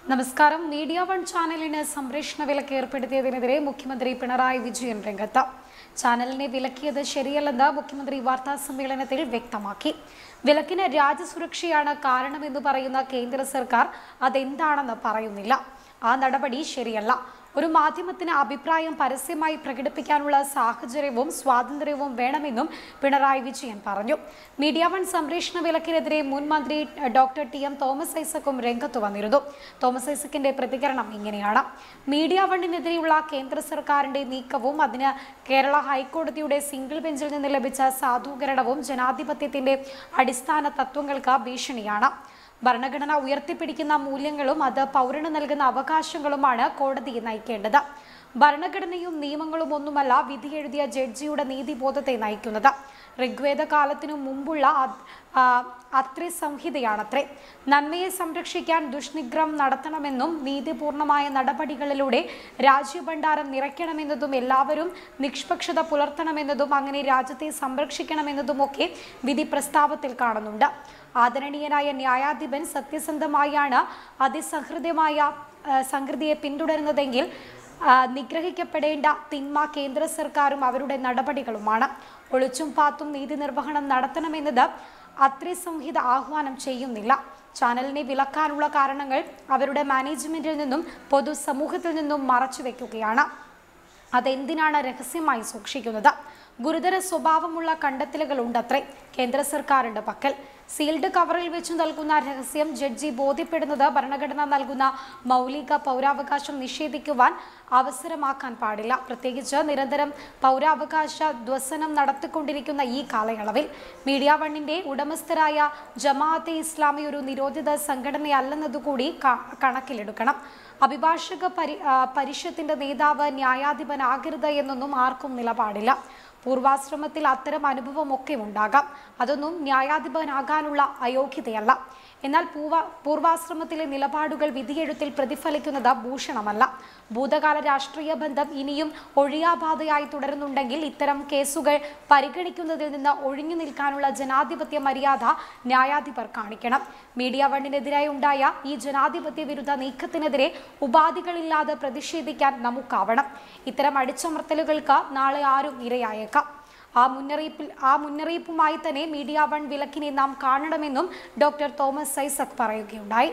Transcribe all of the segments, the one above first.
നമസ്കാരം media one ചാനലിന് സംരക്ഷണ വിലക്ക് ഏർപ്പെടുത്തിയതിനെതിരെ മുഖ്യമന്ത്രി പിണറായി വിജയൻ രംഗത്ത് ചാനലിനെ വിലക്കിയത് ശരിയല്ലെന്ന് മുഖ്യമന്ത്രി വാർത്താ സമ്മേളനത്തിൽ വ്യക്തമാക്കി വിലക്കിന് രാജ്യസുരക്ഷയാണ് കാരണമെന്ന് പറയുന്ന കേന്ദ്ര സർക്കാർ അതെന്താണെന്ന് പറയുന്നില്ല ആ നടപടി ശരിയല്ല ഒരു മാധ്യമത്തിന് അഭിപ്രായം പരസ്യമായി പ്രകടിപ്പിക്കാനുള്ള സാഹചര്യവും സ്വാതന്ത്ര്യവും വേണമെന്നും പിണറായി വിജയൻ പറഞ്ഞു മീഡിയ വൺ സംരക്ഷണ വിലക്കിനെതിരെ മുൻ മന്ത്രി ഡോക്ടർ ടി എം തോമസ് ഐസക്കും രംഗത്ത് വന്നിരുന്നു തോമസ് ഐസക്കിന്റെ പ്രതികരണം ഇങ്ങനെയാണ് മീഡിയ വണ്ണിനെതിരെയുള്ള കേന്ദ്ര സർക്കാരിന്റെ നീക്കവും അതിന് കേരള ഹൈക്കോടതിയുടെ സിംഗിൾ ബെഞ്ചിൽ നിന്ന് ലഭിച്ച സാധൂകരണവും ജനാധിപത്യത്തിന്റെ അടിസ്ഥാന തത്വങ്ങൾക്ക് ഭീഷണിയാണ് ഭരണഘടന ഉയർത്തിപ്പിടിക്കുന്ന മൂല്യങ്ങളും അത് പൗരന് നൽകുന്ന അവകാശങ്ങളുമാണ് കോടതിയെ നയിക്കേണ്ടത് ഭരണഘടനയും നിയമങ്ങളും ഒന്നുമല്ല വിധി എഴുതിയ ജഡ്ജിയുടെ നീതിബോധത്തെ നയിക്കുന്നത് ഋഗ്വേദ കാലത്തിനു മുമ്പുള്ള അത്- ആ, അത്രേ സംഹിതയാണത്രേ നന്മയെ സംരക്ഷിക്കാൻ ദുഷ്നിഗ്രഹം നടത്തണമെന്നും നീതിപൂർണമായ നടപടികളിലൂടെ രാജ്യഭണ്ഡാരം നിറയ്ക്കണമെന്നതും എല്ലാവരും നിഷ്പക്ഷത പുലർത്തണമെന്നതും അങ്ങനെ രാജ്യത്തെ സംരക്ഷിക്കണമെന്നതുമൊക്കെ വിധി പ്രസ്താവത്തിൽ കാണുന്നുണ്ട് ആദരണീയനായ ന്യായാധിപൻ സത്യസന്ധമായാണ് അതിസഹൃദയമായ ആ, സംഹൃതിയെ പിന്തുടരുന്നതെങ്കിൽ ആ, നിഗ്രഹിക്കപ്പെടേണ്ട തിന്മ കേന്ദ്ര സർക്കാരും അവരുടെ നടപടികളുമാണ് ഒളിച്ചും പാത്തും നീതി നിർവഹണം നടത്തണമെന്നത് അത്രേ സംഹിത ആഹ്വാനം ചെയ്യുന്നില്ല ചാനലിനെ വിലക്കാനുള്ള കാരണങ്ങൾ അവരുടെ മാനേജ്മെന്റിൽ നിന്നും പൊതുസമൂഹത്തിൽ നിന്നും മറച്ചുവെക്കുകയാണ് അതെന്തിനാണ് രഹസ്യമായി സൂക്ഷിക്കുന്നത് ഗുരുതര സ്വഭാവമുള്ള കണ്ടെത്തലുകൾ ഉണ്ടത്രേ കേന്ദ്ര സർക്കാരിന്റെ പക്കൽ സീൽഡ് കവറിൽ വെച്ച് നൽകുന്ന രഹസ്യം ജഡ്ജി ബോധ്യപ്പെടുന്നത് ഭരണഘടന നൽകുന്ന മൗലിക പൗരാവകാശം നിഷേധിക്കുവാൻ അവസരമാക്കാൻ പാടില്ല പ്രത്യേകിച്ച് നിരന്തരം പൗരാവകാശ ധ്വസനം നടത്തിക്കൊണ്ടിരിക്കുന്ന ഈ കാലയളവിൽ മീഡിയ വണ്ണിന്റെ ഉടമസ്ഥരായ ജമാഅത്തെ ഇസ്ലാമി ഒരു നിരോധിത സംഘടനയല്ലെന്നതുകൂടി ക- കണക്കിലെടുക്കണം അഭിഭാഷക പരി ആ, പരിഷത്തിന്റെ നേതാവ് ന്യായാധിപനാകരുത് എന്നൊന്നും ആർക്കും നിലപാടില്ല പൂർവാശ്രമത്തിൽ അത്തരം അനുഭവമൊക്കെ ഉണ്ടാകാം അതൊന്നും ന്യായാധിപനാകാനുള്ള അയോഗ്യതയല്ല എന്നാൽ പൂവ പൂർവാശ്രമത്തിലെ നിലപാടുകൾ വിധിയെഴുത്തിൽ പ്രതിഫലിക്കുന്നത് ഭൂഷണമല്ല ഭൂതകാല രാഷ്ട്രീയ ബന്ധം ഇനിയും ഒഴിയാബാധയായി തുടരുന്നുണ്ടെങ്കിൽ ഇത്തരം കേസുകൾ പരിഗണിക്കുന്നതിൽ നിന്ന് ഒഴിഞ്ഞു നിൽക്കാനുള്ള ജനാധിപത്യ മര്യാദ ന്യായാധിപർ കാണിക്കണം മീഡിയ വണ്ണിനെതിരായി ഉണ്ടായ ഈ ജനാധിപത്യ വിരുദ്ധ നീക്കത്തിനെതിരെ ഉപാധികളില്ലാതെ പ്രതിഷേധിക്കാൻ നമുക്കാവണം ഇത്തരം അടിച്ചമർത്തലുകൾക്ക് നാളെ ആരും ഇരയായേക്കാം ആ മുന്നറിയിപ്പിൽ ആ മുന്നറിയിപ്പുമായി തന്നെ മീഡിയ വൺ വിലക്കിനെ നാം കാണണമെന്നും ഡോക്ടർ തോമസ് ഐസക് പറയുകയുണ്ടായി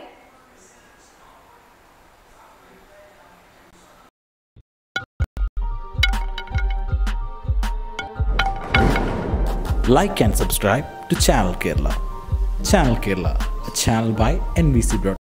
like and subscribe to Channel Kerala. Channel Kerala, a channel by NBC